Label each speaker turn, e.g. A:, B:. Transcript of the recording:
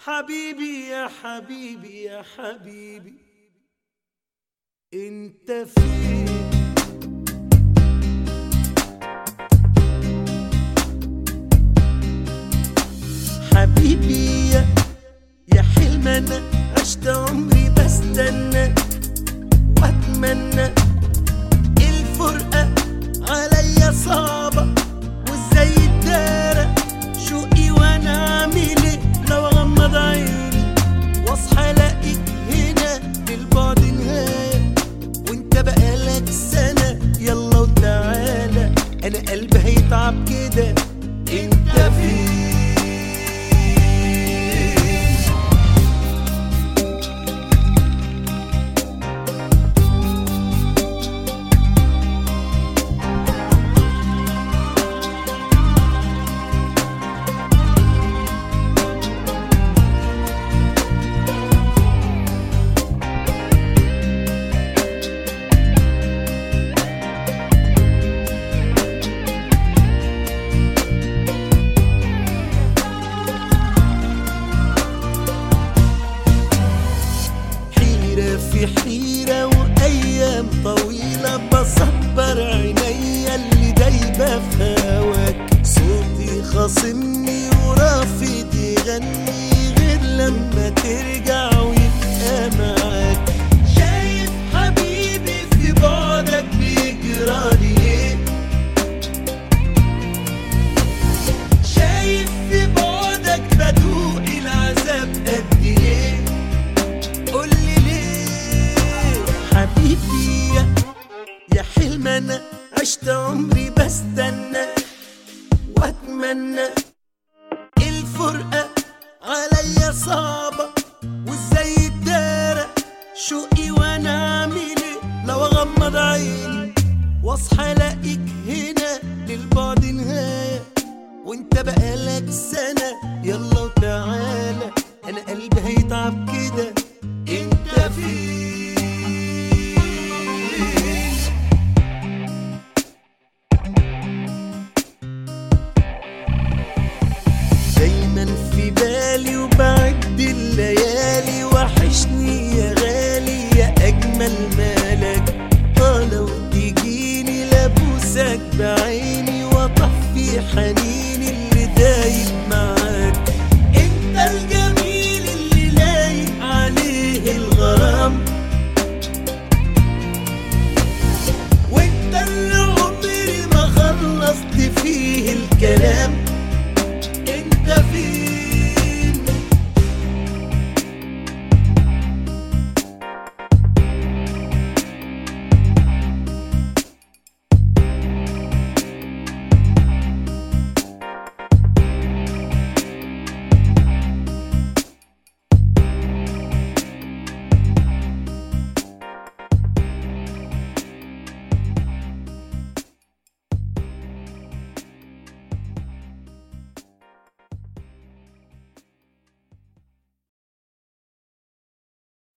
A: حبيبي يا حبيبي يا حبيبي انت فين حبيبي يا يا حلم انا عشت عمري بستنى واتمنى الفرقة عليا صعبة وازاي الدارة شوقي وانا اعمل ايه لو اغمض عيني واصحى الاقيك هنا للبعد نهاية وانت بقالك سنة يلا وتعالى انا قلبي هيتعب كده انت فين حيرة في حيرة وأيام طويلة بصبر عينيا اللي دايبة في هواك صوتي خاصمني ورافض يغني غير لما ترجع ويبقى معاك شايف حبيبي في بعدك بيجرالي ايه شايف في بعدك بدوق العذاب قد ايه قولي ليه حبيبي يا يا حلم انا عشت عمري بستنى واتمنى الفرقة عليا صعبة وازاي الدارة شوقي وانا اعمل ايه لو اغمض عيني واصحى الاقيك هنا للبعد نهاية وانت بقالك سنة يلا وتعالى انا قلبي هيتعب كده انت فين